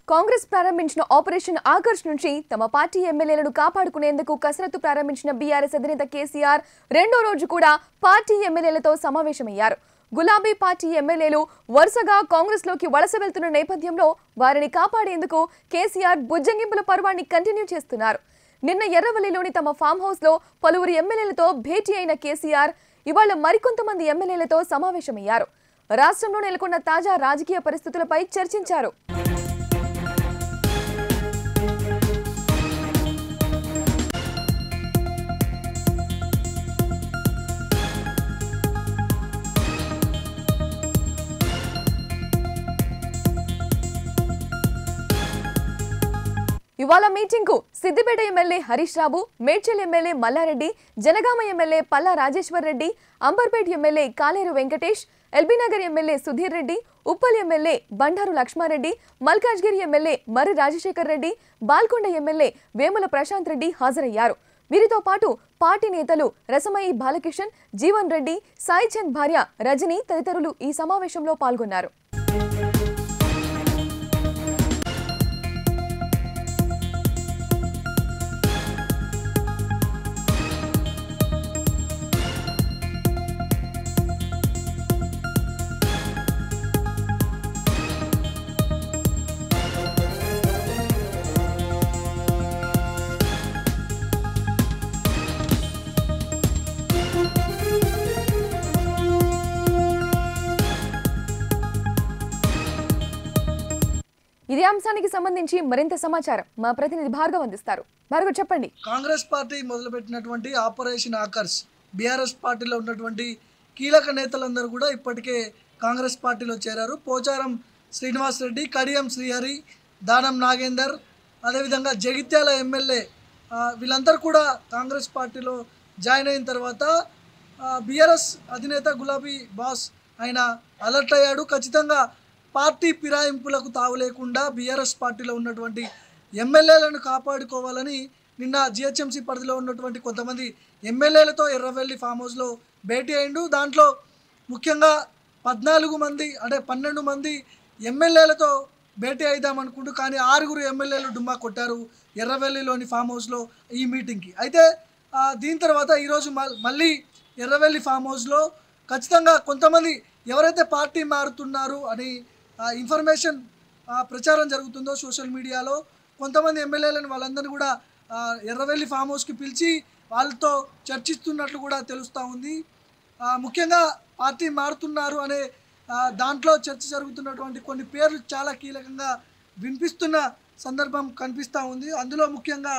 కాంగ్రెస్ ప్రారంభించిన ఆపరేషన్ ఆకర్ష్ నుంచి తమ పార్టీ ఎమ్మెల్యేలను కాపాడుకునేందుకు కసరత్తు ప్రారంభించిన బీఆర్ఎస్ అధినేత కేసీఆర్ రెండో రోజు కూడా పార్టీ ఎమ్మెల్యేలతో సమావేశమయ్యారు గులాబీ పార్టీ ఎమ్మెల్యేలు వరుసగా కాంగ్రెస్ లోకి వలస వెళ్తున్న నేపథ్యంలో వారిని కాపాడేందుకు కేసీఆర్ బుజ్జగింపుల పర్వాన్ని కంటిన్యూ చేస్తున్నారు నిన్న ఎర్రవల్లిలోని తమ ఫామ్ హౌస్ లో పలువురు ఎమ్మెల్యేలతో భేటీ అయిన కేసీఆర్ ఇవాళ మరికొంతమంది ఎమ్మెల్యేలతో సమావేశమయ్యారు రాష్ట్రంలో నెలకొన్న తాజా రాజకీయ పరిస్థితులపై చర్చించారు ఇవాళ మీటింగ్ కు Siddipet MLA Harish Rao Medchal MLA Mallareddy Jangaon MLA Palla Rajeshwar Reddy Amberpet MLA Kaleru Venkatesh LB Nagar MLA Sudheer Reddy Uppal MLA Bandaru Lakshmareddy Malkajgiri MLA Marri Rajasekhar Reddy Balkonda MLA Vemula Prashanth Reddy హాజరయ్యారు వీరితో పాటు పార్టీ నేతలు రసమయి బాలకిషన్ జీవన్ రెడ్డి సాయి చంద్ భార్య రజని తదితరులు ఈ సమావేశంలో పాల్గొన్నారు ఇదే అంశానికి సంబంధించి మరింత సమాచారం మా ప్రతినిధి భార్గవ్ అందిస్తారు భార్గవ్ చెప్పండి కాంగ్రెస్ పార్టీ మొదలుపెట్టినటువంటి ఆపరేషన్ ఆకర్ష్ బీఆర్ఎస్ పార్టీలో ఉన్నటువంటి కీలక నేతలందరూ కూడా ఇప్పటికే కాంగ్రెస్ పార్టీలో చేరారు పోచారం శ్రీనివాస్ రెడ్డి కడియం శ్రీహరి దానం నాగేందర్ అదేవిధంగా జగిత్యాల ఎమ్మెల్యే ఆ, వీళ్ళందరూ కూడా కాంగ్రెస్ పార్టీలో జాయిన్ అయిన తర్వాత బీఆర్ఎస్ అధినేత గులాబీ బాస్ ఆయన అలర్ట్ అయ్యాడు ఖచ్చితంగా పార్టీ ఫిరాయింపులకు తావు లేకుండా బీఆర్ఎస్ పార్టీలో ఉన్నటువంటి ఎమ్మెల్యేలను కాపాడుకోవాలని నిన్న జిహెచ్ఎంసీ పరిధిలో ఉన్నటువంటి కొంతమంది ఎమ్మెల్యేలతో ఎర్రవెల్లి ఫామ్ హౌస్లో భేటీ అయిండు దాంట్లో ముఖ్యంగా పద్నాలుగు మంది అంటే పన్నెండు మంది ఎమ్మెల్యేలతో భేటీ అయిదాం అనుకుంటూ కానీ ఆరుగురు ఎమ్మెల్యేలు డుమ్మా కొట్టారు ఎర్రవెల్లిలోని ఫామ్ హౌస్లో ఈ మీటింగ్కి అయితే ఆ, దీని తర్వాత ఈరోజు మల్- మళ్ళీ ఎర్రవెల్లి ఫామ్ హౌస్లో ఖచ్చితంగా కొంతమంది ఎవరైతే పార్టీ మారుతున్నారు అని ఆ, ఇన్ఫర్మేషన్ ఆ, ప్రచారం జరుగుతుందో సోషల్ మీడియాలో కొంతమంది ఎమ్మెల్యేలను వాళ్ళందరినీ కూడా ఆ, ఎర్రవెల్లి ఫామ్ హౌస్కి పిలిచి వాళ్ళతో చర్చిస్తున్నట్లు కూడా తెలుస్తూ ఉంది ఆ, ముఖ్యంగా పార్టీ మారుతున్నారు అనే ఆ, దాంట్లో చర్చ జరుగుతున్నటువంటి కొన్ని పేర్లు చాలా కీలకంగా వినిపిస్తున్న సందర్భం కనిపిస్తూ ఉంది అందులో ముఖ్యంగా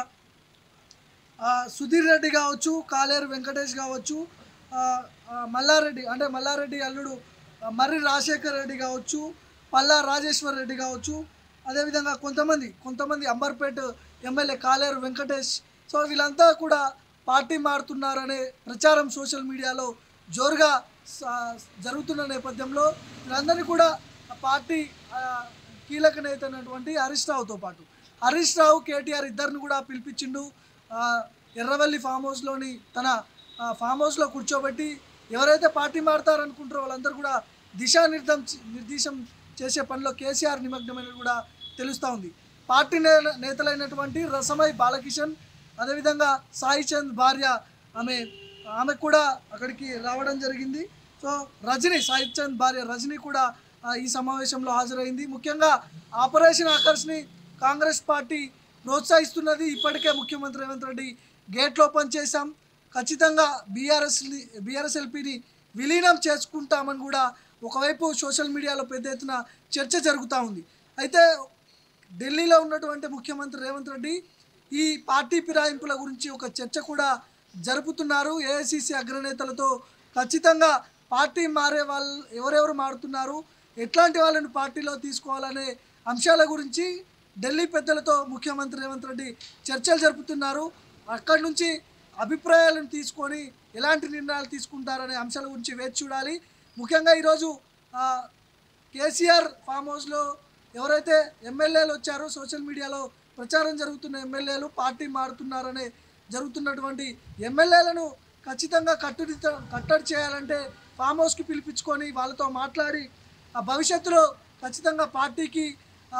ఆ, సుధీర్ రెడ్డి కావచ్చు కాలేరు వెంకటేష్ కావచ్చు ఆ, ఆ, మల్లారెడ్డి అంటే మల్లారెడ్డి అల్లుడు ఆ, మర్రి రాజశేఖర్ రెడ్డి కావచ్చు పల్లా రాజేశ్వర్ రెడ్డి కావచ్చు అదేవిధంగా కొంతమంది కొంతమంది అంబర్పేట్ ఎమ్మెల్యే కాలేరు వెంకటేష్ సో వీళ్ళంతా కూడా పార్టీ మారుతున్నారనే ప్రచారం సోషల్ మీడియాలో జోరుగా సా- జరుగుతున్న నేపథ్యంలో వీళ్ళందరినీ కూడా ఆ పార్టీ ఆ, కీలక నేత అయినటువంటి హరీష్ రావుతో పాటు హరీష్ రావు కేటీఆర్ ఇద్దరిని కూడా పిలిపించిండు ఆ, ఎర్రవల్లి ఫామ్ హౌస్లోని తన ఆ, ఫామ్ హౌస్లో కూర్చోబెట్టి ఎవరైతే పార్టీ మారుతారనుకుంటారో వాళ్ళందరూ కూడా దిశానిర్దం నిర్దేశం చేసే పనిలో కేసీఆర్ నిమగ్నమైన కూడా తెలుస్తూ ఉంది పార్టీ నే- నేతలైనటువంటి రసమై బాలకిషన్ అదేవిధంగా సాయి చంద్ భార్య ఆమె ఆమె కూడా అక్కడికి రావడం జరిగింది సో రజని సాయి చంద్ భార్య రజని కూడా ఆ, ఈ సమావేశంలో హాజరైంది ముఖ్యంగా ఆపరేషన్ ఆకర్ష్ని కాంగ్రెస్ పార్టీ ప్రోత్సహిస్తున్నది ఇప్పటికే ముఖ్యమంత్రి రేవంత్ రెడ్డి గేట్లు ఓపెన్ చేశాం ఖచ్చితంగా బీఆర్ఎస్ బీఆర్ఎస్ ఎల్పీని విలీనం చేసుకుంటామని కూడా ఒకవైపు సోషల్ మీడియాలో పెద్ద ఎత్తున చర్చ జరుగుతూ ఉంది అయితే ఢిల్లీలో ఉన్నటువంటి ముఖ్యమంత్రి రేవంత్ రెడ్డి ఈ పార్టీ ఫిరాయింపుల గురించి ఒక చర్చ కూడా జరుపుతున్నారు ఏఐసిసి అగ్రనేతలతో ఖచ్చితంగా పార్టీ మారే వాళ్ళు ఎవరెవరు మారుతున్నారు ఎట్లాంటి వాళ్ళని పార్టీలో తీసుకోవాలనే అంశాల గురించి ఢిల్లీ పెద్దలతో ముఖ్యమంత్రి రేవంత్ రెడ్డి చర్చలు జరుపుతున్నారు అక్కడి నుంచి అభిప్రాయాలను తీసుకొని ఎలాంటి నిర్ణయాలు తీసుకుంటారనే అంశాల గురించి వేచి చూడాలి ముఖ్యంగా ఈరోజు ఆ, కేసీఆర్ ఫామ్ హౌస్లో ఎవరైతే ఎమ్మెల్యేలు వచ్చారో సోషల్ మీడియాలో ప్రచారం జరుగుతున్న ఎమ్మెల్యేలు పార్టీ మారుతున్నారనే జరుగుతున్నటువంటి ఎమ్మెల్యేలను ఖచ్చితంగా కట్టుడి కట్టడి చేయాలంటే ఫామ్ హౌస్కి పిలిపించుకొని వాళ్ళతో మాట్లాడి ఆ భవిష్యత్తులో ఖచ్చితంగా పార్టీకి ఆ,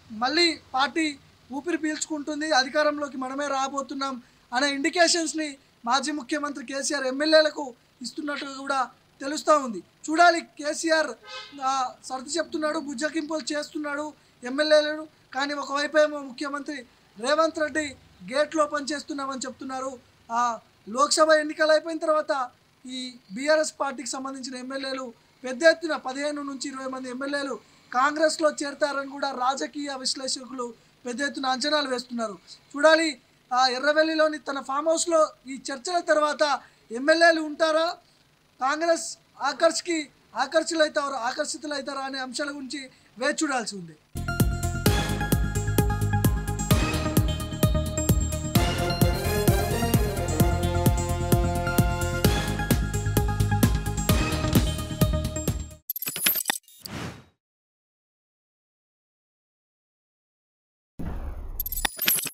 మళ్ళీ పార్టీ ఊపిరి పీల్చుకుంటుంది అధికారంలోకి మనమే రాబోతున్నాం అనే ఇండికేషన్స్ని మాజీ ముఖ్యమంత్రి కేసీఆర్ ఎమ్మెల్యేలకు ఇస్తున్నట్టుగా కూడా తెలుస్తూ ఉంది చూడాలి కేసీఆర్ ఆ, సర్ది చెప్తున్నాడు బుజ్జకింపులు చేస్తున్నాడు ఎమ్మెల్యేలను కానీ ఒకవైపు ఏమో ముఖ్యమంత్రి రేవంత్ రెడ్డి గేట్లో పనిచేస్తున్నామని చెప్తున్నారు ఆ లోక్సభ ఎన్నికలు అయిపోయిన తర్వాత ఈ బీఆర్ఎస్ పార్టీకి సంబంధించిన ఎమ్మెల్యేలు పెద్ద ఎత్తున పదిహేను నుంచి ఇరవై మంది ఎమ్మెల్యేలు కాంగ్రెస్లో చేరతారని కూడా రాజకీయ విశ్లేషకులు పెద్ద ఎత్తున అంచనాలు వేస్తున్నారు చూడాలి ఆ ఎర్రవెల్లిలోని తన ఫామ్ హౌస్లో ఈ చర్చల తర్వాత ఎమ్మెల్యేలు ఉంటారా కాంగ్రెస్ ఆకర్ష్కి ఆకర్షితులవుతారు ఆకర్షితులవుతారా అనే అంశాల గురించి వేచి చూడాల్సి ఉంది